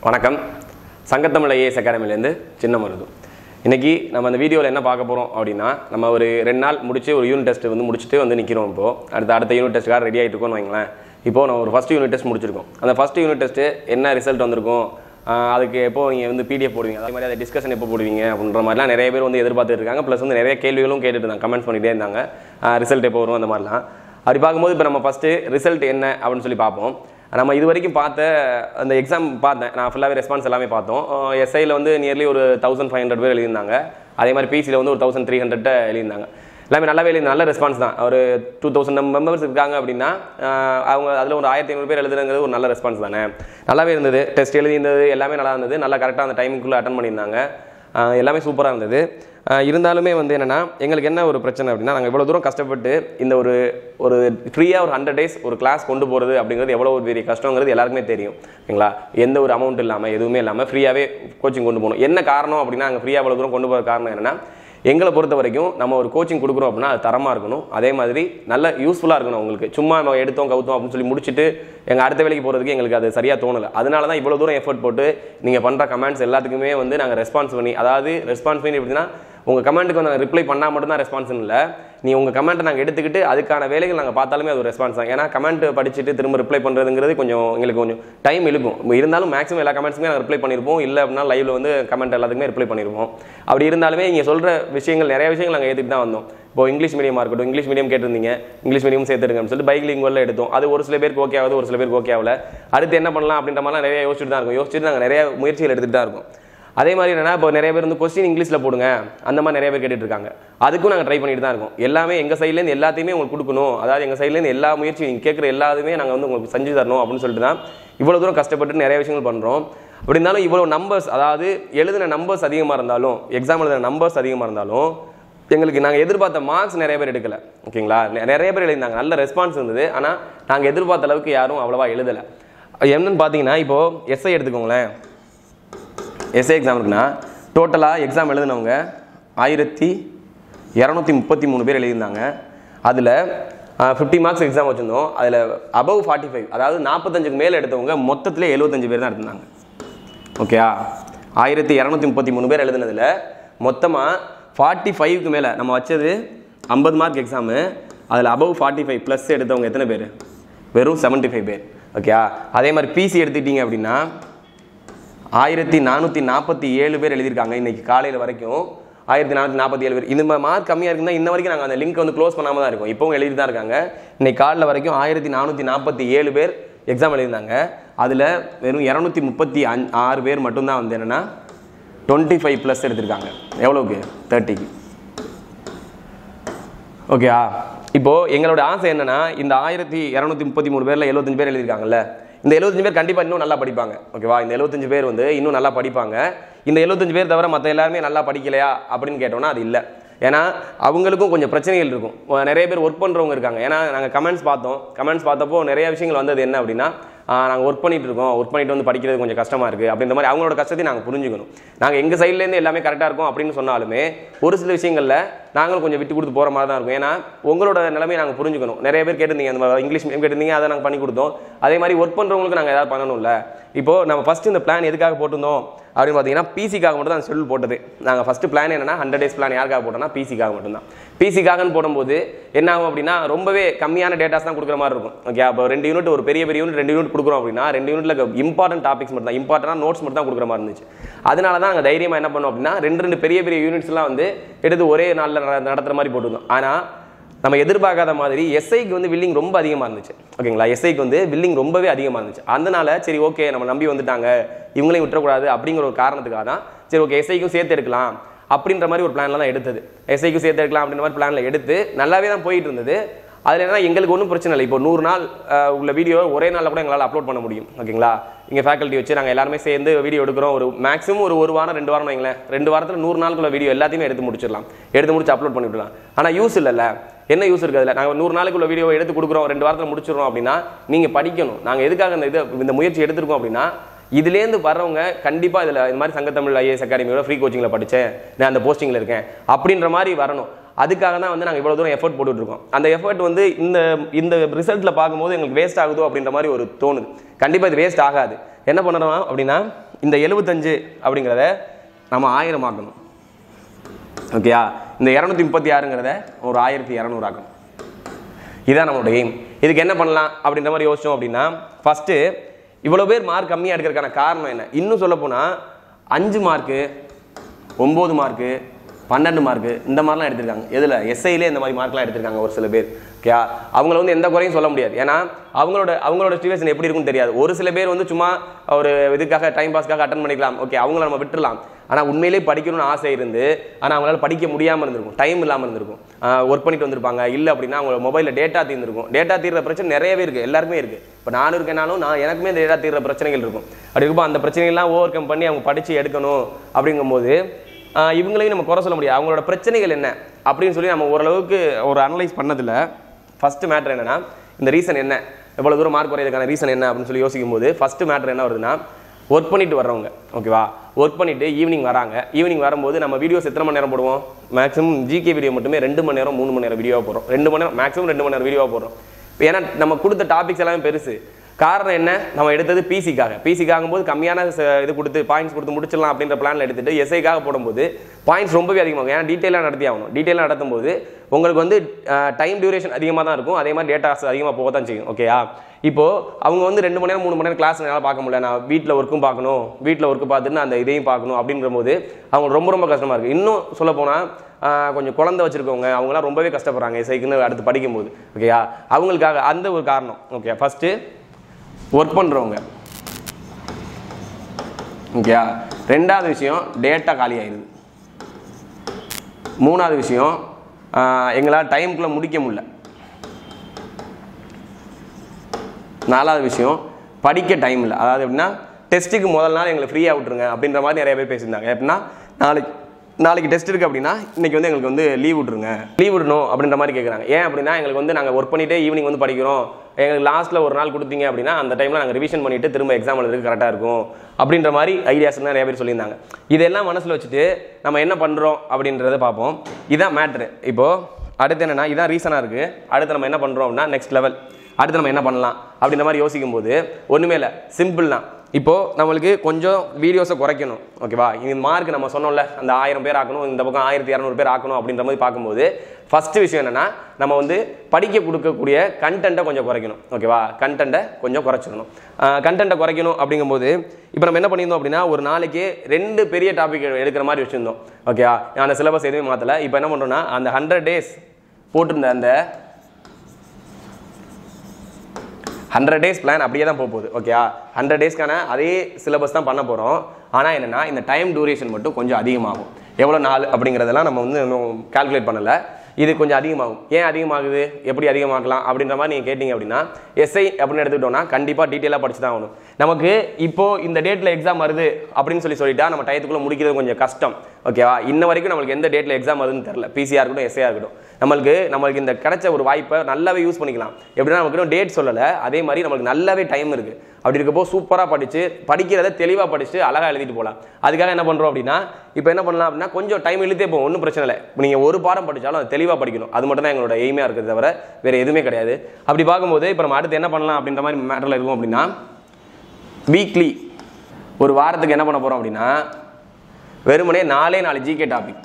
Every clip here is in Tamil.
வணக்கம் சங்கத்தமிழ் ஐஏஎஸ் அகாடமிலேருந்து சின்ன மருது இன்னைக்கு நம்ம அந்த வீடியோவில் என்ன பார்க்க போகிறோம் அப்படின்னா நம்ம ஒரு ரெண்டு நாள் முடிச்சு ஒரு யூனிட் டெஸ்ட் வந்து முடிச்சுட்டு வந்து நிற்கிறோம் இப்போ அடுத்த அடுத்த யூனிட் டெஸ்ட்டுக்காக ரெடி ஆகிட்டு இருக்கோம்னு வைங்களேன் இப்போ நம்ம ஒரு ஃபஸ்ட் யூனிட் டெஸ்ட் முடிச்சிருக்கோம் அந்த ஃபஸ்ட் யூனிட் டெஸ்ட்டு என்ன ரிசல்ட் வந்திருக்கும் ஆஹ் அதுக்கு எப்போ நீங்கள் வந்து பிடிஎஃப் போடுவீங்க அதே மாதிரி அதை டிஸ்கஷன் எப்போ போடுவீங்க அப்படின்ற மாதிரிலாம் நிறைய பேர் வந்து எதிர்பார்த்துட்டு இருக்காங்க ப்ளஸ் வந்து நிறைய கேள்விகளும் கேட்டுட்டு இருந்தாங்க கமெண்ட்ஸ் பண்ணிகிட்டே இருந்தாங்க ரிசல்ட் எப்போ வரும் அந்த மாதிரிலாம் அப்படி பார்க்கும்போது இப்போ நம்ம ஃபஸ்ட்டு ரிசல்ட் என்ன அப்படின்னு சொல்லி பார்ப்போம் நம்ம இது வரைக்கும் பார்த்த அந்த எக்ஸாம் பார்த்தேன் நான் ஃபுல்லாகவே ரெஸ்பான்ஸ் எல்லாமே பார்த்தோம் எஸ்ஐயில் வந்து நியர்லி ஒரு தௌசண்ட் ஃபைவ் ஹண்ட்ரட் பேர் எழுதியிருந்தாங்க அதே மாதிரி பிசியில் வந்து ஒரு தௌசண்ட் த்ரீ ஹண்ட்ரட் எழுதியிருந்தாங்க எல்லாமே நல்லாவே எழுதி நல்ல ரெஸ்பான்ஸ் தான் ஒரு டூ தௌசண்ட் மெம்பர்ஸ் இருக்காங்க அப்படின்னா ஆஹ் அவங்க அதில் ஒரு ஆயிரத்தி ஐநூறு பேர் எழுதுறது ஒரு நல்ல ரெஸ்பான்ஸ் தானே நல்லாவே இருந்தது டெஸ்ட் எழுதியிருந்தது எல்லாமே நல்லா இருந்தது நல்லா கரெக்டாக அந்த டைமுக்குள்ளே அட்டன் பண்ணியிருந்தாங்க ஆஹ் எல்லாமே சூப்பராக இருந்தது ஆஹ் இருந்தாலுமே வந்து என்னென்னா எங்களுக்கு என்ன ஒரு பிரச்சனை அப்படின்னா நாங்கள் இவ்வளோ தூரம் கஷ்டப்பட்டு இந்த ஒரு ஒரு ஃப்ரீயாக ஒரு ஹண்ட்ரட் டேஸ் ஒரு கிளாஸ் கொண்டு போகிறது அப்படிங்கிறது எவ்வளோ ஒரு பெரிய கஷ்டங்கிறது எல்லாருக்குமே தெரியும் ஓகேங்களா எந்த ஒரு அமௌண்ட் இல்லாமல் எதுவுமே இல்லாமல் ஃப்ரீயாகவே கோச்சிங் கொண்டு போகணும் என்ன காரணம் அப்படின்னா அங்கே ஃப்ரீயாக இவ்வளோ தூரம் கொண்டு போகிற காரணம் என்னென்னா எங்களை பொறுத்த வரைக்கும் நம்ம ஒரு கோச்சிங் கொடுக்குறோம் அப்படின்னா அது தரமாக இருக்கணும் அதே மாதிரி நல்ல யூஸ்ஃபுல்லாக இருக்கணும் உங்களுக்கு சும்மா நம்ம எடுத்தோம் கவுத்தோம் அப்படின்னு சொல்லி முடிச்சுட்டு எங்கள் அடுத்த வேலைக்கு போகிறதுக்கு எங்களுக்கு அது சரியாக தோணலை அதனால தான் இவ்வளோ தூரம் எஃபர்ட் போட்டு நீங்கள் பண்ணுற கமெண்ட்ஸ் எல்லாத்துக்குமே வந்து நாங்கள் ரெஸ்பான்ஸ் பண்ணி அதாவது ரெஸ்பான்ஸ் பண்ணி எப்படின்னா உங்கள் கமெண்ட்டுக்கு வந்து ரிப்ளை பண்ணால் மட்டும்தான் ரெஸ்பான்ஸ் இல்லை நீ உங்கள் கமெண்ட்டை நாங்கள் எடுத்துக்கிட்டு அதுக்கான வேலைகள் நாங்கள் பார்த்தாலுமே அது ஒரு ரெஸ்பான்ஸ் தான் ஏன்னா கமெண்ட் படிச்சுட்டு திரும்ப ரிப்ளை பண்ணுறதுங்கிறது கொஞ்சம் எங்களுக்கு கொஞ்சம் டைம் இழுக்கும் இருந்தாலும் மேக்ஸிமம் எல்லா கமெண்ட்ஸுமே நாங்கள் ரிப்ளை பண்ணியிருப்போம் இல்லை அப்படின்னா லைவ்ல வந்து கமெண்ட் எல்லாத்துக்குமே ரிப்ளை பண்ணியிருப்போம் அப்படி இருந்தாலுமே நீங்கள் சொல்கிற விஷயங்கள் நிறைய விஷயங்கள் நாங்கள் ஏற்றுட்டு தான் வந்தோம் இப்போ இங்கிலீஷ் மீடியமாக இருக்கட்டும் இங்கிலீஷ் மீடியம் கேட்டிருந்தீங்க இங்கிலீஷ் மீடியம் சேர்த்துருங்கன்னு சொல்லிட்டு பைக் லிங்குவலில் எடுத்தோம் அது ஒரு சில பேருக்கு ஓகே ஆகுது ஒரு சில பேருக்கு ஓகே ஆகல அடுத்து என்ன பண்ணலாம் அப்படின்ற மாதிரிலாம் நிறைய யோசிச்சுட்டு தான் இருக்கும் யோசிச்சுட்டு நாங்கள் நிறைய முயற்சிகள் எடுத்துகிட்டு தான் இருக்கோம் அதே மாதிரி என்னன்னா இப்போ நிறைய பேர் வந்து கொஸ்டின் இங்கிலீஷில் போடுங்க அந்த மாதிரி நிறைய பேர் கேட்டுட்டு இருக்காங்க அதுக்கும் நாங்கள் ட்ரை பண்ணிட்டு தான் இருக்கோம் எல்லாமே எங்கள் சைட்லேருந்து எல்லாத்தையுமே உங்களுக்கு கொடுக்கணும் அதாவது எங்கள் சைட்லேருந்து எல்லா முயற்சியும் நீங்கள் கேட்குற எல்லாத்துமே நாங்கள் வந்து உங்களுக்கு செஞ்சு தரணும் அப்படின்னு சொல்லிட்டு தான் இவ்வளோ தூரம் கஷ்டப்பட்டு நிறைய விஷயங்கள் பண்ணுறோம் அப்படி இருந்தாலும் இவ்வளோ நம்பர்ஸ் அதாவது எழுதின நம்பர்ஸ் அதிகமாக இருந்தாலும் எக்ஸாம் எழுதின நம்பர்ஸ் அதிகமாக இருந்தாலும் எங்களுக்கு நாங்கள் எதிர்பார்த்த மார்க்ஸ் நிறைய பேர் எடுக்கல ஓகேங்களா நெ- நிறைய பேர் எழுதினாங்க நல்ல ரெஸ்பான்ஸ் இருந்தது ஆனால் நாங்கள் எதிர்பார்த்த அளவுக்கு யாரும் அவ்வளோவா எழுதலை என்னன்னு பார்த்தீங்கன்னா இப்போது எஸ்ஐ எடுத்துக்கோங்களேன் எஸ்ஏ எக்ஸாம் இருக்குன்னா டோட்டலாக எக்ஸாம் எழுதினவங்க ஆயிரத்தி இரநூத்தி முப்பத்தி மூணு பேர் எழுதியிருந்தாங்க அதில் ஃபிஃப்டி மார்க்ஸ் எக்ஸாம் வச்சுருந்தோம் அதில் அபவ் ஃபார்ட்டி ஃபைவ் அதாவது நாற்பத்தஞ்சுக்கு மேலே எடுத்தவங்க மொத்தத்தில் எழுபத்தஞ்சு பேர் தான் எடுத்திருந்தாங்க ஓகேயா ஆயிரத்தி இரநூத்தி முப்பத்தி மூணு பேர் எழுதுனதில் மொத்தமாக ஃபார்ட்டி ஃபைவ்க்கு மேலே நம்ம வச்சது ஐம்பது மார்க் எக்ஸாமு அதில் அபவ் ஃபார்ட்டி ஃபைவ் ப்ளஸ் எடுத்தவங்க எத்தனை பேர் வெறும் 75 ஃபைவ் பேர் ஓகேயா அதே மாதிரி பிசி எடுத்துக்கிட்டீங்க அப்படின்னா ஆயிரத்தி நானூற்றி நாற்பத்தி ஏழு பேர் எழுதியிருக்காங்க இன்னைக்கு காலையில் வரைக்கும் ஆயிரத்தி நானூற்றி நாற்பத்தி ஏழு பேர் இந்த மார்க் கம்மியாக இருக்குன்னா இன்ன வரைக்கும் நாங்கள் அந்த லிங்க் வந்து க்ளோஸ் பண்ணாமல் தான் இருக்கோம் இப்போவும் எழுதி தான் இருக்காங்க இன்னைக்கு காலையில் வரைக்கும் ஆயிரத்தி நானூற்றி நாற்பத்தி ஏழு பேர் எக்ஸாம் எழுதியிருந்தாங்க அதில் வெறும் இரநூத்தி முப்பத்தி அஞ் ஆறு பேர் மட்டும்தான் வந்து என்னென்னா டுவெண்ட்டி ஃபைவ் ப்ளஸ் எடுத்திருக்காங்க எவ்வளோக்கு தேர்ட்டிக்கு ஓகேயா இப்போ எங்களோட ஆசை என்னன்னா இந்த ஆயிரத்தி இரநூத்தி முப்பத்தி மூணு பேர்ல எழுபத்தஞ்சு பேர் எழுதியிருக்காங்கல்ல இந்த எழுபத்தஞ்சு பேர் கண்டிப்பா இன்னும் நல்லா படிப்பாங்க ஓகேவா இந்த எழுபத்தஞ்சு பேர் வந்து இன்னும் நல்லா படிப்பாங்க இந்த எழுபத்தஞ்சு பேர் தவிர மற்ற எல்லாருமே நல்லா படிக்கலையா அப்படின்னு கேட்டோம்னா அது இல்லை ஏன்னா அவங்களுக்கும் கொஞ்சம் பிரச்சனைகள் இருக்கும் ஒ- நிறைய பேர் ஒர்க் பண்ணுறவங்க இருக்காங்க ஏன்னா நாங்கள் கமெண்ட்ஸ் பார்த்தோம் கமெண்ட்ஸ் பார்த்தப்போ நிறைய விஷயங்கள் வந்தது என்ன அப்படின்னா நாங்கள் ஒர்க் பண்ணிட்டு இருக்கோம் ஒர்க் பண்ணிட்டு வந்து படிக்கிறது கொஞ்சம் கஷ்டமாக இருக்குது அப்படின்ற மாதிரி அவங்களோட கஷ்டத்தையும் நாங்கள் புரிஞ்சுக்கணும் நாங்கள் எங்கள் சைட்லேருந்து எல்லாமே கரெக்டாக இருக்கும் அப்படின்னு சொன்னாலுமே ஒரு சில விஷயங்களில் நாங்களும் கொஞ்சம் விட்டு கொடுத்து போகிற மாதிரி தான் இருக்கும் ஏன்னா உங்களோட நிலைமையை நாங்கள் புரிஞ்சுக்கணும் நிறைய பேர் கேட்டிருந்தீங்க அந்த மாதிரி இங்கிலீஷ் மீடியம் கேட்டிருந்தீங்க அதை நாங்கள் பண்ணி கொடுத்தோம் அதே மாதிரி ஒர்க் பண்ணுறவங்களுக்கு நாங்கள் ஏதாவது பண்ணணும்ல இப்போ நம்ம ஃபஸ்ட்டு இந்த பிளான் எதுக்காக போட்டிருந்தோம் அப்படின்னு பார்த்தீங்கன்னா பிசிக்காக மட்டும் தான் ஷெடியூல் போட்டது நாங்கள் ஃபஸ்ட்டு பிளான் என்னன்னா ஹண்ட்ரட் டேஸ் பிளான் யாருக்காக போட்டோம்னா பிசிக்காக மட்டும்தான் பிசிக்காகன்னு போடும்போது என்ன ஆகும் அப்படின்னா ரொம்பவே கம்மியான டேட்டாஸ் தான் கொடுக்குற மாதிரி இருக்கும் ஓகே அப்போ ரெண்டு யூனிட் ஒரு பெரிய பெரிய யூனிட் ரெண்டு யூனிட் கொடுக்குறோம் அப்படின்னா ரெண்டு யூனிட்ல இம்பார்ட்டன்ட் டாபிக்ஸ் மட்டும் தான் இம்பார்ட்டன்ட் நோட்ஸ் மட்டும் தான் கொடுக்குற மாதிரி இருந்துச்சு அதனால தான் நாங்கள் தைரியமாக என்ன பண்ணோம் அப்படின்னா ரெண்டு ரெண்டு பெரிய பெரிய யூனிட்ஸ்லாம் வந்து எடுத்து ஒரே நாளில் நடத்துகிற மாதிரி போட்டிருந்தோம் ஆனால் நம்ம எதிர்பார்க்காத மாதிரி எஸ்ஐக்கு வந்து வில்லிங் ரொம்ப அதிகமாக இருந்துச்சு ஓகேங்களா எஸ்ஐக்கு வந்து வில்லிங் ரொம்பவே அதிகமாக இருந்துச்சு அதனால சரி ஓகே நம்ம நம்பி வந்துட்டாங்க இவங்களையும் விட்டுறக்கூடாது அப்படிங்கிற ஒரு காரணத்துக்காக தான் சரி ஓகே எஸ்ஐக்கும் சேர்த்து எடுக்கலாம் அப்படின்ற மாதிரி ஒரு பிளான்ல தான் எடுத்தது எஸ்ஐக்கும் சேர்த்து எடுக்கலாம் அப்படின்ற மாதிரி பிளான்ல எடுத்து நல்லாவே தான் போயிட்டு இருந்தது அதில் என்ன எங்களுக்கு ஒன்றும் பிரச்சனை இல்லை இப்போ நூறு நாள் அஹ், உள்ள வீடியோ ஒரே நாளில் கூட எங்களால் அப்லோட் பண்ண முடியும் ஓகேங்களா இங்கே ஃபேக்கல்ட்டி வச்சு நாங்கள் எல்லாருமே சேர்ந்து வீடியோ எடுக்கிறோம் ஒரு மேக்ஸிமம் ஒரு ஒரு வாரம் ரெண்டு வாரம் வைங்களேன் ரெண்டு வாரத்தில் நூறு நாளுக்குள்ள வீடியோ எல்லாத்தையுமே எடுத்து முடிச்சிடலாம் எடுத்து முடிச்சு அப்லோட் பண்ணி விடலாம் ஆனால் யூஸ் இல்லைல்ல என்ன யூஸ் இருக்குது அதில் நாங்கள் நூறு நாளைக்குள்ள வீடியோ எடுத்து கொடுக்குறோம் ரெண்டு வாரத்தில் முடிச்சிடுறோம் அப்படின்னா நீங்கள் படிக்கணும் நாங்கள் எதுக்காக இந்த இது இந்த முயற்சி எடுத்திருக்கோம் அப்படின்னா இதுலேருந்து வர்றவங்க கண்டிப்பாக இதில் இந்த மாதிரி சங்கத்தமிழ் ஐஏஎஸ் அகாடமியோட ஃப்ரீ கோச்சிங்கில் படித்தேன் நான் அந்த போஸ்டிங்கில் இருக்கேன் அப்படின்ற மாதிரி வரணும் அதுக்காக தான் வந்து நாங்கள் இவ்வளோ தூரம் எஃபர்ட் போட்டுட்டு இருக்கோம் அந்த எஃபர்ட் வந்து இந்த இந்த ரிசல்ட்டில் பார்க்கும்போது எங்களுக்கு வேஸ்ட் ஆகுதோ அப்படின்ற மாதிரி ஒரு தோணுது கண்டிப்பாக இது வேஸ்ட் ஆகாது என்ன பண்ணுறோம் அப்படின்னா இந்த எழுபத்தஞ்சு அப்படிங்கிறத நம்ம ஆயிரம் ஆக்கணும் ஓகேயா இந்த இரநூத்தி முப்பத்தி ஆறுங்கிறத ஒரு ஆயிரத்தி இரநூறு ஆக்கணும் இதான் நம்மளோட எய்ம் இதுக்கு என்ன பண்ணலாம் அப்படின்ற மாதிரி யோசிச்சோம் அப்படின்னா ஃபஸ்ட்டு இவ்வளோ பேர் மார்க் கம்மியாக எடுக்கிறதுக்கான காரணம் என்ன இன்னும் சொல்ல போனால் அஞ்சு மார்க்கு ஒம்பது மார்க்கு பன்னெண்டு மார்க்கு இந்த மாதிரிலாம் எடுத்திருக்காங்க எதில் எஸ்ஐலே இந்த மாதிரி மார்க்லாம் எடுத்திருக்காங்க ஒரு சில பேர் ஓகே அவங்கள வந்து எந்த குறையும் சொல்ல முடியாது ஏன்னா அவங்களோட அவங்களோட சிச்சுவேஷன் எப்படி இருக்கும்னு தெரியாது ஒரு சில பேர் வந்து சும்மா ஒரு இதுக்காக டைம் பாஸ்க்காக அட்டன் பண்ணிக்கலாம் ஓகே அவங்கள நம்ம விட்டுறலாம் ஆனால் உண்மையிலேயே படிக்கணும்னு ஆசை இருந்து ஆனால் அவங்களால படிக்க முடியாமல் இருந்திருக்கும் டைம் இல்லாமல் இருந்திருக்கும் ஒர்க் பண்ணிட்டு வந்திருப்பாங்க இல்லை அப்படின்னா அவங்க மொபைலில் டேட்டா தீர்ந்துருக்கும் டேட்டா தீர்ற பிரச்சனை நிறையவே இருக்குது எல்லாருக்குமே இருக்குது இப்போ நானும் இருக்கேனாலும் நான் எனக்குமே இந்த டேட்டா தீர்ற பிரச்சனைகள் இருக்கும் அப்படி இருக்கும்போது அந்த பிரச்சனைகள்லாம் ஓவர் கம் பண்ணி அவங்க படித்து எடுக்கணும் அப்படிங்கும்போது ஆஹ் இவங்களையும் நம்ம குறை சொல்ல முடியாது அவங்களோட பிரச்சனைகள் என்ன அப்படின்னு சொல்லி நம்ம ஓரளவுக்கு ஒரு அனலைஸ் பண்ணதில் ஃபஸ்ட்டு மேட்ரு என்னன்னா இந்த ரீசன் என்ன எவ்வளோ தூரம் மார்க் குறையதுக்கான ரீசன் என்ன அப்படின்னு சொல்லி யோசிக்கும் போது ஃபஸ்ட்டு மேட்ரு என்ன வருதுன்னா ஒர்க் பண்ணிட்டு வர்றவங்க ஓகேவா ஒர்க் பண்ணிட்டு ஈவினிங் வராங்க ஈவினிங் வரும்போது நம்ம வீடியோஸ் எத்தனை மணி நேரம் போடுவோம் மேக்ஸிமம் ஜிகே வீடியோ மட்டுமே ரெண்டு மணி நேரம் மூணு மணி நேரம் வீடியோ போடுறோம் ரெண்டு மணி நேரம் மேக்ஸிமம் ரெண்டு மணி நேரம் வீடியோ போடுறோம் இப்போ ஏன்னா நம்ம கொடுத்த டாபிக்ஸ் எல்லாமே பெருசு காரணம் என்ன நம்ம எடுத்தது பிசிக்காக பிசிக்காகும் போது கம்மியான ச- இது கொடுத்து பாயிண்ட்ஸ் கொடுத்து முடிச்சிடலாம் அப்படின்ற பிளான்ல எடுத்துட்டு எஸ்ஐக்காக போடும்போது பாயிண்ட்ஸ் ரொம்பவே அதிகமாகும் ஏன்னா டீட்டெயிலாக நடத்தி ஆகணும் டீட்டெயிலாக நடத்தும் போது உங்களுக்கு வந்து டைம் டியூரேஷன் அதிகமாக தான் இருக்கும் அதே மாதிரி டேட்டாஸ் அதிகமாக போக தான் செய்யும் ஓகேயா இப்போ அவங்க வந்து ரெண்டு மணி நேரம் மூணு மணி நேரம் கிளாஸ் என்னால் பார்க்க முடியல நான் வீட்டில் ஒர்க்கும் பார்க்கணும் வீட்டில் ஒர்க்கு பார்த்துட்டு நான் அந்த இதையும் பார்க்கணும் அப்படின்ற போது அவங்க ரொம்ப ரொம்ப கஷ்டமாக இருக்குது இன்னும் சொல்ல போனால் கொஞ்சம் குழந்தை வச்சிருக்கவங்க அவங்களாம் ரொம்பவே கஷ்டப்படுறாங்க இசைக்குன்னு அடுத்து படிக்கும்போது ஓகேயா அவங்களுக்காக அந்த ஒரு காரணம் ஓகே ஃபஸ்ட்டு ஒர்க் பண்ணுறவங்க ஓகேயா ரெண்டாவது விஷயம் டேட்டா காலி ஆயிடுது மூணாவது விஷயம் ஆஹ் எங்களால் டைமுக்குள்ளே முடிக்க முடியல நாலாவது விஷயம் படிக்க டைம் இல்லை அதாவது எப்படின்னா டெஸ்ட்டுக்கு முதல் நாள் எங்களை ஃப்ரீயாக விட்டுருங்க அப்படின்ற மாதிரி நிறைய பேர் பேசியிருந்தாங்க எப்படின்னா நாளைக்கு நாளைக்கு டெஸ்ட் இருக்குது அப்படின்னா இன்னைக்கு வந்து எங்களுக்கு வந்து லீவ் விட்ருங்க லீவ் விடணும் அப்படின்ற மாதிரி கேட்குறாங்க ஏன் அப்படின்னா எங்களுக்கு வந்து நாங்கள் ஒர்க் பண்ணிட்டே ஈவினிங் வந்து படிக்கிறோம் எங்களுக்கு லாஸ்ட்டில் ஒரு நாள் கொடுத்தீங்க அப்படின்னா அந்த டைமில் நாங்கள் ரிவிஷன் பண்ணிட்டு திரும்ப எக்ஸாம் எழுதுறதுக்கு கரெக்டாக இருக்கும் அப்படின்ற மாதிரி ஐடியாஸ் நிறைய பேர் சொல்லியிருந்தாங்க இதெல்லாம் மனசில் வச்சுட்டு நம்ம என்ன பண்ணுறோம் அப்படின்றத பார்ப்போம் இதான் மேட்ரு இப்போது அடுத்து என்னன்னா இதான் ரீசனாக இருக்குது அடுத்து நம்ம என்ன பண்ணுறோம் அப்படின்னா நெக்ஸ்ட் லெவல் அடுத்து நம்ம என்ன பண்ணலாம் அப்படின்ற மாதிரி யோசிக்கும் போது ஒன்றுமே இல்லை சிம்பிள் தான் இப்போது நம்மளுக்கு கொஞ்சம் வீடியோஸை குறைக்கணும் ஓகேவா இந்த மார்க் நம்ம சொன்னோம்ல அந்த ஆயிரம் பேர் ஆக்கணும் இந்த பக்கம் ஆயிரத்தி இரநூறு பேர் ஆக்கணும் அப்படின்ற மாதிரி பார்க்கும்போது ஃபஸ்ட்டு விஷயம் என்னன்னா நம்ம வந்து படிக்க கொடுக்கக்கூடிய கண்டென்ட்டை கொஞ்சம் குறைக்கணும் ஓகேவா கண்டென்ட்டை கொஞ்சம் குறைச்சிடணும் கண்டென்ட்டை குறைக்கணும் அப்படிங்கும்போது இப்போ நம்ம என்ன பண்ணியிருந்தோம் அப்படின்னா ஒரு நாளைக்கு ரெண்டு பெரிய டாபிக் எடுக்கிற மாதிரி வச்சுருந்தோம் ஓகேவா அந்த சிலபஸ் எதுவுமே மாற்றலை இப்போ என்ன பண்ணுறோம்னா அந்த ஹண்ட்ரட் டேஸ் போட்டிருந்த அந்த ஹண்ட்ரட் டேஸ் பிளான் அப்படியே தான் போக போகுது ஓகேயா ஹண்ட்ரட் டேஸ்க்கான அதே சிலபஸ் தான் பண்ண போகிறோம் ஆனால் என்னென்னா இந்த டைம் டூரேஷன் மட்டும் கொஞ்சம் அதிகமாகும் எவ்வளோ நாள் அப்படிங்கிறதெல்லாம் நம்ம வந்து இன்னும் கால்குலேட் பண்ணலை இது கொஞ்சம் அதிகமாகும் ஏன் அதிகமாகுது எப்படி அதிகமாக்கலாம் அப்படின்ற மாதிரி நீங்கள் கேட்டிங்க அப்படின்னா எஸ்ஐ அப்படின்னு எடுத்துக்கிட்டோம்னா கண்டிப்பாக டீட்டெயிலாக படிச்சு தான் ஆகணும் நமக்கு இப்போ இந்த டேட்டில் எக்ஸாம் வருது அப்படின்னு சொல்லி சொல்லிட்டா நம்ம டயத்துக்குள்ளே முடிக்கிறது கொஞ்சம் கஷ்டம் ஓகேவா இன்ன வரைக்கும் நம்மளுக்கு எந்த டேட்டில் எக்ஸாம் வருதுன்னு தெரில பிசிஆர் இருக்கட்டும் எஸ்ஐயாக இருக்கட்டும் நம்மளுக்கு நம்மளுக்கு இந்த கிடைச்ச ஒரு வாய்ப்பை நல்லாவே யூஸ் பண்ணிக்கலாம் எப்படின்னா நமக்கு இன்னும் டேட் சொல்லலை அதே மாதிரி நம்மளுக்கு நல்லாவே டைம் இருக்குது அப்படி இருக்கப்போ சூப்பராக படித்து படிக்கிறத தெளிவாக படித்து அழகாக எழுதிட்டு போகலாம் அதுக்காக என்ன பண்ணுறோம் அப்படின்னா இப்போ என்ன பண்ணலாம் அப்படின்னா கொஞ்சம் டைம் இழுத்தே போகும் ஒன்றும் பிரச்சனை இல்லை நீங்கள் ஒரு பாடம் படித்தாலும் அது தெளிவாக படிக்கணும் அது மட்டும் தான் எங்களோட எய்மையாக இருக்கிறது தவிர வேறு எதுவுமே கிடையாது அப்படி பார்க்கும்போது இப்போ நம்ம அடுத்து என்ன பண்ணலாம் அப்படின்ற மாதிரி மேட்டரில் இருக்கும் அப்படின்னா வீக்லி ஒரு வாரத்துக்கு என்ன பண்ண போகிறோம் அப்படின்னா வெறுமனே நாலே நாலு ஜிகே டாபிக்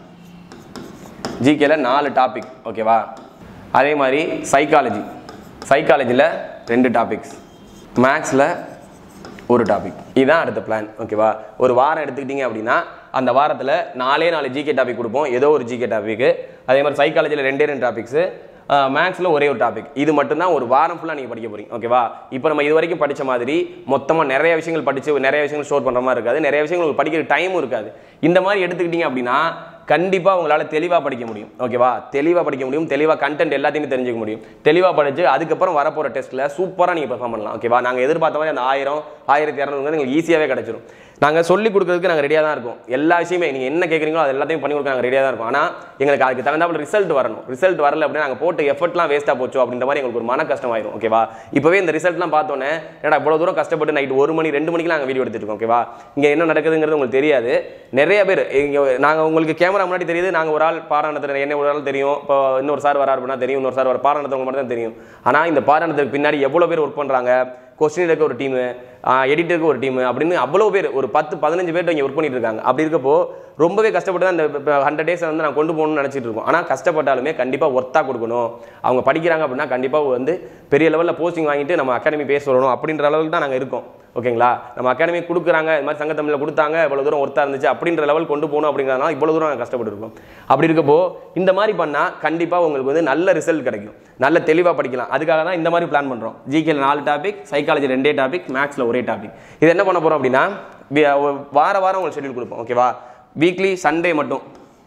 ஜிகேல நாலு டாபிக் ஓகேவா அதே மாதிரி சைக்காலஜி சைக்காலஜியில் ரெண்டு டாபிக்ஸ் மேக்ஸில் ஒரு டாபிக் இதுதான் அடுத்த பிளான் ஓகேவா ஒரு வாரம் எடுத்துக்கிட்டீங்க அப்படின்னா அந்த வாரத்தில் நாலே நாலு ஜிகே டாபிக் கொடுப்போம் ஏதோ ஒரு ஜிகே டாபிக் அதே மாதிரி சைக்காலஜியில் ரெண்டே ரெண்டு டாபிக்ஸு மேக்ஸில் ஒரே ஒரு டாபிக் இது மட்டும்தான் ஒரு வாரம் ஃபுல்லாக நீங்கள் படிக்க போறீங்க ஓகேவா இப்போ நம்ம இது வரைக்கும் படித்த மாதிரி மொத்தமாக நிறைய விஷயங்கள் படித்து நிறைய விஷயங்கள் ஸ்டோர் பண்ணுற மாதிரி இருக்காது நிறைய விஷயங்கள் உங்களுக்கு படிக்கிற டைமும் இருக்காது இந்த மாதிரி எடுத்துக்கிட்டீங்க அப்படின்னா கண்டிப்பாக உங்களால் தெளிவாக படிக்க முடியும் ஓகேவா தெளிவாக படிக்க முடியும் தெளிவாக கண்டென்ட் எல்லாத்தையுமே தெரிஞ்சுக்க முடியும் தெளிவாக படிச்சு அதுக்கப்புறம் வரப்போகிற டெஸ்ட்டில் சூப்பராக நீங்கள் பெர்ஃபார்ம் பண்ணலாம் ஓகேவா நாங்கள் எதிர்பார்த்த மாதிரி அந்த ஆயிரம் ஆயிரத்தி இரநூறுங்கிறது எங்களுக்கு ஈஸியாகவே கிடைச்சிரும் நாங்கள் சொல்லி கொடுக்கறதுக்கு நாங்கள் ரெடியாக தான் இருக்கோம் எல்லா விஷயமே நீங்கள் என்ன கேட்குறீங்களோ அது எல்லாத்தையும் பண்ணி கொடுக்க நாங்கள் ரெடியாக தான் இருக்கோம் ஆனால் எங்களுக்கு அதுக்கு தகுந்தாப்புல ரிசல்ட் வரணும் ரிசல்ட் வரல அப்படின்னா நாங்கள் போட்டு எஃபர்ட்லாம் வேஸ்ட்டாக போச்சோ அப்படின்ற மாதிரி எங்களுக்கு ஒரு மன கஷ்டமாயிரும் ஓகேவா இப்போவே இந்த ரிசல்ட்லாம் பார்த்தோன்னே ஏன்னா இவ்வளோ தூரம் கஷ்டப்பட்டு நைட் ஒரு மணி ரெண்டு மணிக்கு நாங்கள் வீடியோ எடுத்துட்டு இருக்கோம் ஓகேவா இங்கே என்ன நடக்குதுங்கிறது உங்களுக்கு தெரியாது நிறைய பேர் இங்கே நாங்கள் உங்களுக்கு கேமரா முன்னாடி தெரியுது நாங்கள் ஒரு ஆள் பாராயணத்தில் என்ன ஒரு ஆள் தெரியும் இப்போ இன்னொரு சார் வராரு அப்படின்னா தெரியும் இன்னொரு சார் வர பாராயணத்தவங்க மட்டும் தான் தெரியும் ஆனால் இந்த பாராயணத்துக்கு பின்னாடி எவ்வளோ பேர் ஒர்க் பண்ணுறாங்க கொஸ்டின் எடுக்க ஒரு டீமு எடிட்டருக்கு ஒரு டீம் அப்படின்னு அவ்வளோ பேர் ஒரு பத்து பதினஞ்சு பேர் இங்கே ஒர்க் பண்ணிட்டு இருக்காங்க அப்படி இருக்கப்போ ரொம்பவே கஷ்டப்பட்டு தான் இந்த ஹண்ட்ரட் டேஸ் வந்து நான் கொண்டு போகணும்னு நினச்சிட்டு இருக்கோம் ஆனால் கஷ்டப்பட்டாலுமே கண்டிப்பாக ஒர்த்தாக கொடுக்கணும் அவங்க படிக்கிறாங்க அப்படின்னா கண்டிப்பாக வந்து பெரிய லெவலில் போஸ்டிங் வாங்கிட்டு நம்ம அகாடமி பேச வரணும் அப்படின்ற அளவுக்கு தான் நாங்கள் இருக்கோம் ஓகேங்களா நம்ம அகாடமி கொடுக்குறாங்க இது மாதிரி சங்க தமிழில் கொடுத்தாங்க இவ்வளோ தூரம் ஒர்த்தாக இருந்துச்சு அப்படின்ற லெவல் கொண்டு போகணும் அப்படிங்கிறதுனால இவ்வளோ தூரம் நாங்கள் கஷ்டப்பட்டு இருக்கோம் அப்படி இருக்கப்போ இந்த மாதிரி பண்ணால் கண்டிப்பாக உங்களுக்கு வந்து நல்ல ரிசல்ட் கிடைக்கும் நல்ல தெளிவாக படிக்கலாம் அதுக்காக தான் இந்த மாதிரி பிளான் பண்ணுறோம் ஜிகேல நாலு டாபிக் சைக்காலஜி ரெண்டே டாபிக் மேக்ஸில் ஒரே டாபிக் இது என்ன பண்ண போகிறோம் அப்படின்னா வி- வார வாரம் உங்களுக்கு ஷெட்யூல் கொடுப்போம் ஓகேவா வீக்லி சண்டே மட்டும்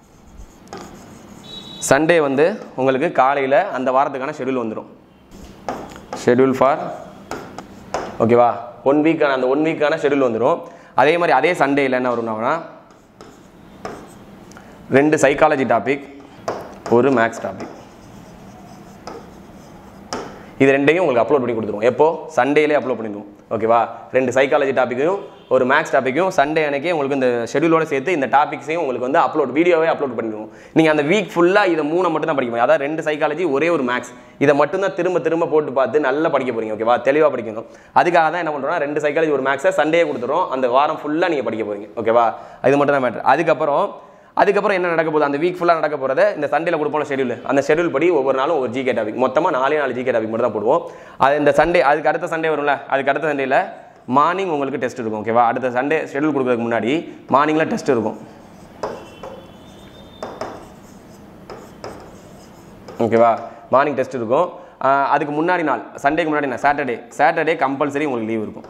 சண்டே வந்து உங்களுக்கு காலையில் அந்த வாரத்துக்கான ஷெட்யூல் வந்துடும் ஷெட்யூல் ஃபார் ஓகேவா ஒன் வீக்கான அந்த ஒன் வீக்கான ஷெட்யூல் வந்துடும் அதே மாதிரி அதே சண்டேயில் என்ன வரும்னா ரெண்டு சைக்காலஜி டாபிக் ஒரு மேக்ஸ் டாபிக் இது ரெண்டையும் உங்களுக்கு அப்லோட் பண்ணி கொடுத்துருவோம் எப்போ சண்டேலே அப்லோட் பண்ணிடுவோம் ஓகேவா ரெண்டு சைக்காலஜி டாப்பிக்கும் ஒரு மேக்ஸ் டாப்பிக்கும் சண்டே அன்னைக்கே உங்களுக்கு இந்த ஷெடியூலோட சேர்த்து இந்த டாபிக்ஸையும் உங்களுக்கு வந்து அப்லோட் வீடியோவே அப்லோட் பண்ணிடுவோம் நீங்கள் அந்த வீக் ஃபுல்லாக இதை மூணை மட்டும் தான் படிக்க முடியும் அதாவது ரெண்டு சைக்காலஜி ஒரே ஒரு மேக்ஸ் இதை மட்டும் தான் திரும்ப திரும்ப போட்டு பார்த்து நல்லா படிக்க போறீங்க ஓகேவா தெளிவாக படிக்கணும் அதுக்காக தான் என்ன பண்ணுறோம்னா ரெண்டு சைக்காலஜி ஒரு மேக்ஸை சண்டே கொடுத்துறோம் அந்த வாரம் ஃபுல்லாக நீங்கள் படிக்க போறீங்க ஓகேவா இது மட்டும் தான் மேட்ரு அதுக்கப்புறம் அதுக்கப்புறம் என்ன நடக்க போகுது அந்த வீக் ஃபுல்லாக நடக்க போகிறத இந்த சண்டேல கொடுப்போம் ஷெடியூல் அந்த ஷெடியூல் படி ஒவ்வொரு நாளும் ஒரு ஜிகே டாபிக் மொத்தமாக நாலே நாலு ஜிகே டாபிக் மட்டும் தான் போடுவோம் அது இந்த சண்டே அதுக்கு அடுத்த சண்டே வரும்ல அதுக்கு அடுத்த சண்டேல மார்னிங் உங்களுக்கு டெஸ்ட் இருக்கும் ஓகேவா அடுத்த சண்டே ஷெடியூல் கொடுக்கறதுக்கு முன்னாடி மார்னிங்கில் டெஸ்ட் இருக்கும் ஓகேவா மார்னிங் டெஸ்ட் இருக்கும் ஆஹ் அதுக்கு முன்னாடி நாள் சண்டேக்கு முன்னாடி நாள் சாட்டர்டே சாட்டர்டே கம்பல்சரி உங்களுக்கு லீவ் இருக்கும்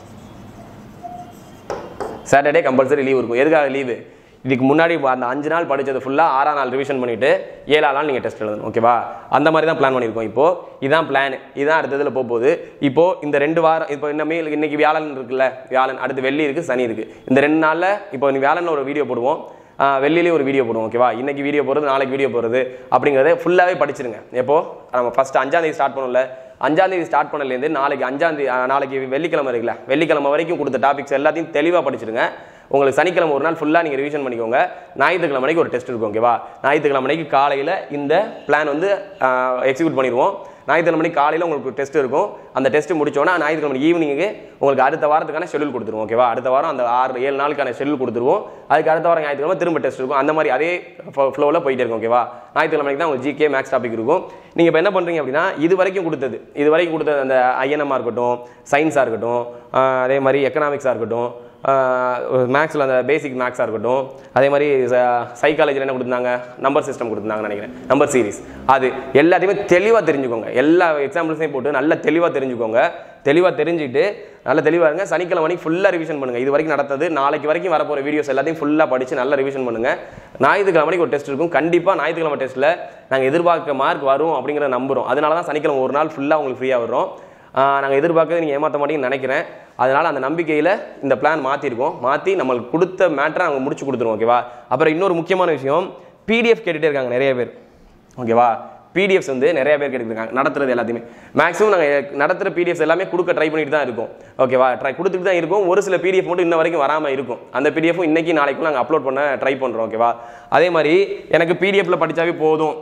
சாட்டர்டே கம்பல்சரி லீவ் இருக்கும் எதுக்காக லீவு இதுக்கு முன்னாடி அந்த அஞ்சு நாள் படிச்சது ஃபுல்லாக ஆறாம் நாள் ரிவிஷன் பண்ணிட்டு ஏழாம் நாள் நீங்கள் டெஸ்ட் எழுதணும் ஓகேவா அந்த மாதிரி தான் பிளான் பண்ணியிருக்கோம் இப்போ இதான் பிளான் இதான் அடுத்ததில் போக போகுது இப்போ இந்த ரெண்டு வாரம் இப்போ இன்னமே இன்னைக்கு வியாழன் இருக்குல்ல வியாழன் அடுத்து வெள்ளி இருக்குது சனி இருக்குது இந்த ரெண்டு நாளில் இப்போ நீ வியாழனில் ஒரு வீடியோ போடுவோம் ஆஹ் வெள்ளிலேயே ஒரு வீடியோ போடுவோம் ஓகேவா இன்னைக்கு வீடியோ போடுறது நாளைக்கு வீடியோ போடுறது அப்படிங்கிறத ஃபுல்லாகவே படிச்சிருங்க எப்போ நம்ம ஃபர்ஸ்ட் அஞ்சாம் தேதி ஸ்டார்ட் பண்ணல அஞ்சாம் தேதி ஸ்டார்ட் பண்ணலேருந்து நாளைக்கு அஞ்சாம் தேதி ஆஹ் நாளைக்கு வெள்ளிக்கிழமை இருக்குல்ல வெள்ளிக்கிழமை வரைக்கும் கொடுத்த டாபிக்ஸ் எல்லாத்தையும் தெளிவாக படிச்சிருங்க உங்களுக்கு சனிக்கிழமை ஒரு நாள் ஃபுல்லாக நீங்கள் ரிவிஷன் பண்ணிக்கோங்க ஞாயிற்றுக்கிழமை மணிக்கு ஒரு டெஸ்ட் இருக்கும் ஓகேவா ஞாயிற்றுக்கிழமை மணிக்கு காலையில் இந்த பிளான் வந்து எக்ஸிக்யூட் பண்ணிடுவோம் ஞாயிற்றுக்கிழமை மணிக்கு காலையில் உங்களுக்கு டெஸ்ட் இருக்கும் அந்த டெஸ்ட் முடிச்சோன்னா ஞாயிற்றுக்கிழமை ஈவினிங்கு உங்களுக்கு அடுத்த வாரத்துக்கான ஷெட்யூல் கொடுத்துருவோம் ஓகேவா அடுத்த வாரம் அந்த ஆறு ஏழு நாளுக்கான ஷெட்யூல் கொடுத்துருவோம் அதுக்கு அடுத்த வாரம் ஞாயிற்றுக்கிழமை திரும்ப டெஸ்ட் இருக்கும் அந்த மாதிரி அதே ஃப்ளோவில் போயிட்டே இருக்கும் ஓகேவா ஞாயிற்றுக்கிழமைக்கு தான் உங்களுக்கு ஜிகே மேக்ஸ் டாபிக் இருக்கும் நீங்கள் இப்போ என்ன பண்ணுறீங்க அப்படின்னா இது வரைக்கும் கொடுத்தது இது வரைக்கும் கொடுத்தது அந்த ஐஎன்எம்மாக இருக்கட்டும் சயின்ஸாக இருக்கட்டும் ஆஹ் அதே மாதிரி எக்கனாமிக்ஸாக இருக்கட்டும் மேக்ஸில் அந்த பேசிக் மேக்ஸாக இருக்கட்டும் அதே மாதிரி சைக்காலஜியில் என்ன கொடுத்தாங்க நம்பர் சிஸ்டம் கொடுத்துருந்தாங்கன்னு நினைக்கிறேன் நம்பர் சீரிஸ் அது எல்லாத்தையுமே தெளிவாக தெரிஞ்சுக்கோங்க எல்லா எக்ஸாம்பிள்ஸையும் போட்டு நல்லா தெளிவாக தெரிஞ்சுக்கோங்க தெளிவாக தெரிஞ்சுக்கிட்டு நல்லா தெளிவாக இருங்க சனிக்கிழமை மணிக்கு ஃபுல்லாக ரிவிஷன் பண்ணுங்கள் இது வரைக்கும் நடந்தது நாளைக்கு வரைக்கும் வரப்போகிற வீடியோஸ் எல்லாத்தையும் ஃபுல்லாக படித்து நல்லா ரிவிஷன் பண்ணுங்கள் ஞாயிற்றுக்கிழமை மணிக்கு ஒரு டெஸ்ட் இருக்கும் கண்டிப்பாக ஞாயிற்றுக்கிழமை டெஸ்ட்டில் நாங்கள் எதிர்பார்க்க மார்க் வரும் அப்படிங்கிறத நம்புகிறோம் அதனால தான் சனிக்கிழமை ஒரு நாள் ஃபுல்லாக உங்களுக்கு ஃப்ரீயாக வரும் நாங்கள் எதிர்பார்க்கறது நீங்கள் ஏமாற்ற மாட்டீங்கன்னு நினைக்கிறேன் அதனால் அந்த நம்பிக்கையில் இந்த பிளான் மாற்றிருக்கோம் மாற்றி நம்மளுக்கு கொடுத்த மேட்டரை அவங்க முடிச்சு கொடுத்துருவோம் ஓகேவா அப்புறம் இன்னொரு முக்கியமான விஷயம் பிடிஎஃப் கேட்டுகிட்டே இருக்காங்க நிறைய பேர் ஓகேவா பிடிஎஃப்ஸ் வந்து நிறைய பேர் கேட்டுருக்காங்க நடத்துறது எல்லாத்தையுமே மேக்ஸிமம் நாங்கள் நடத்துகிற பிடிஎஃப்ஸ் எல்லாமே கொடுக்க ட்ரை பண்ணிட்டு தான் இருக்கோம் ஓகேவா ட்ரை கொடுத்துட்டு தான் இருக்கும் ஒரு சில பிடிஎஃப் மட்டும் இன்ன வரைக்கும் வராமல் இருக்கும் அந்த பிடிஎஃப்பும் இன்னைக்கு நாளைக்கும் நாங்கள் அப்லோட் பண்ண ட்ரை பண்ணுறோம் ஓகேவா அதே மாதிரி எனக்கு பிடிஎஃப்ல படித்தாவே போதும்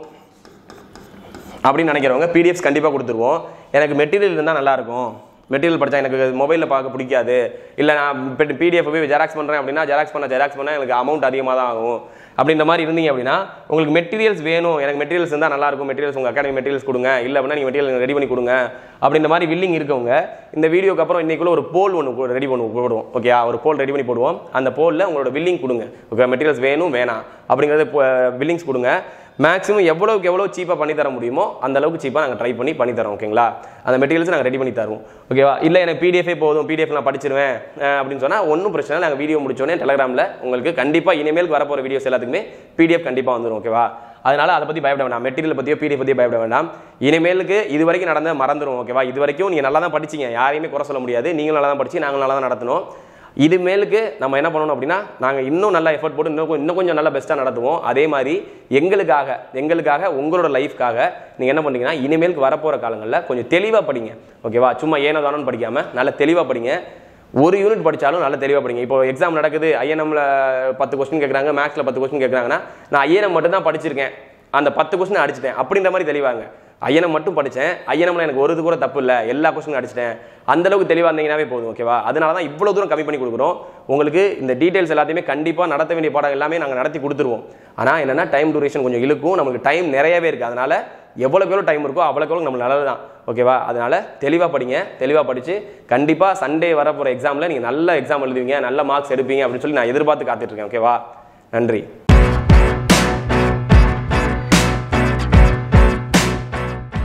அப்படின்னு நினைக்கிறவங்க பிடிஎஃப்ஸ் கண்டிப்பாக கொடுத்துருவோம் எனக்கு மெட்டீரியல் இருந்தால் நல்லாயிருக்கும் மெட்டீரியல் படித்தா எனக்கு மொபைலில் பார்க்க பிடிக்காது இல்லை நான் பிடிஎஃப் போய் ஜெராக்ஸ் பண்ணுறேன் அப்படின்னா ஜெராக்ஸ் பண்ண ஜெராக்ஸ் பண்ண எனக்கு அமௌண்ட் அதிகமாக தான் ஆகும் அப்படின்ற மாதிரி இருந்தீங்க அப்படின்னா உங்களுக்கு மெட்டீரியல்ஸ் வேணும் எனக்கு மெட்டீரியல்ஸ் இருந்தால் நல்லாயிருக்கும் மெட்டீரியல்ஸ் உங்கள் அகாடமி மெட்டீரியல்ஸ் கொடுங்க இல்லை அப்படின்னா நீங்கள் மெட்டீரியல் ரெடி பண்ணி கொடுங்க அப்படின்ற மாதிரி வில்லிங் இருக்கவங்க இந்த வீடியோக்கு அப்புறம் இன்னைக்குள்ள ஒரு போல் ஒன்று ரெடி பண்ணி போடுவோம் ஓகே ஒரு போல் ரெடி பண்ணி போடுவோம் அந்த போலில் உங்களோட வில்லிங் கொடுங்க ஓகே மெட்டீரியல்ஸ் வேணும் வேணாம் அப்படிங்கிறது வில்லிங்ஸ் கொடுங்க மேக்ஸிமம் எவ்வளோக்கு எவ்வளோ சீப்பாக பண்ணி தர முடியுமோ அந்த அளவுக்கு சீப்பாக நாங்கள் ட்ரை பண்ணி பண்ணி தரோம் ஓகேங்களா அந்த மெட்டீரியல்ஸ் நாங்கள் ரெடி பண்ணி தருவோம் ஓகேவா இல்லை எனக்கு பிடிஎஃபே போதும் பிடிஎஃப் நான் படிச்சிருவேன் அஹ் அப்படின்னு சொன்னால் ஒன்றும் பிரச்சனை இல்லை நாங்கள் வீடியோ முடிச்சோடனே டெலகிராமில் உங்களுக்கு கண்டிப்பாக இனிமேல் வரப்போகிற வீடியோஸ் எல்லாத்துக்குமே பிடிஎஃப் கண்டிப்பாக வந்துடும் ஓகேவா அதனால அதை பற்றி பயப்பட வேண்டாம் மெட்டீரியல் பற்றியோ பிடிஎஃப் பற்றியோ பயப்பட வேண்டாம் இனிமேலுக்கு இது வரைக்கும் நடந்த மறந்துடும் ஓகேவா இது வரைக்கும் நீங்கள் நல்லா தான் படிச்சீங்க யாரையுமே குறை சொல்ல முடியாது நீங்களும் நல்லா தான் படிச்சு நாங்களும் நல்லா தான் நடத்தணும் இது மேலுக்கு நம்ம என்ன பண்ணணும் அப்படின்னா நாங்கள் இன்னும் நல்லா எஃபர்ட் போட்டு இன்னும் கொஞ்சம் இன்னும் கொஞ்சம் நல்லா பெஸ்ட்டாக நடத்துவோம் அதே மாதிரி எங்களுக்காக எங்களுக்காக உங்களோட லைஃப்காக நீங்கள் என்ன பண்ணீங்கன்னா இனிமேலுக்கு வரப்போகிற காலங்களில் கொஞ்சம் தெளிவாக படிங்க ஓகேவா சும்மா ஏனோ தானோன்னு படிக்காமல் நல்லா தெளிவாக படிங்க ஒரு யூனிட் படித்தாலும் நல்லா தெளிவாக படிங்க இப்போ எக்ஸாம் நடக்குது ஐஎன்எம்ல பத்து கொஸ்டின் கேட்குறாங்க மேக்ஸில் பத்து கொஸ்டின் கேட்குறாங்கன்னா நான் ஐஎன்எம் மட்டும் தான் படிச்சிருக்கேன் அந்த பத்து கொஸ்டின் அடிச்சிட்டேன் அப்படின்ற மாதிரி தெளிவாங்க ஐயனம் மட்டும் படித்தேன் ஐயனம்ல எனக்கு ஒரு இது கூட தப்பு இல்லை எல்லா கொஸ்டினும் அடிச்சிட்டேன் அந்த அளவுக்கு தெளிவாக இருந்தீங்கன்னாவே போதும் ஓகேவா அதனால தான் இவ்வளோ தூரம் கம்மி பண்ணி கொடுக்குறோம் உங்களுக்கு இந்த டீடைல்ஸ் எல்லாத்தையுமே கண்டிப்பாக நடத்த வேண்டிய பாடம் எல்லாமே நாங்கள் நடத்தி கொடுத்துருவோம் ஆனால் என்னன்னா டைம் டூரேஷன் கொஞ்சம் இழுக்கும் நமக்கு டைம் நிறையவே இருக்குது அதனால எவ்வளோக்கு எவ்வளோ டைம் இருக்கோ அவ்வளோக்கு எவ்வளோ நம்மளுக்கு நல்லது தான் ஓகேவா அதனால தெளிவாக படிங்க தெளிவாக படித்து கண்டிப்பாக சண்டே வரப்போகிற எக்ஸாமில் நீங்கள் நல்ல எக்ஸாம் எழுதுவீங்க நல்ல மார்க்ஸ் எடுப்பீங்க அப்படின்னு சொல்லி நான் எதிர்பார்த்து காத்துட்ருக்கேன் ஓகேவா நன்றி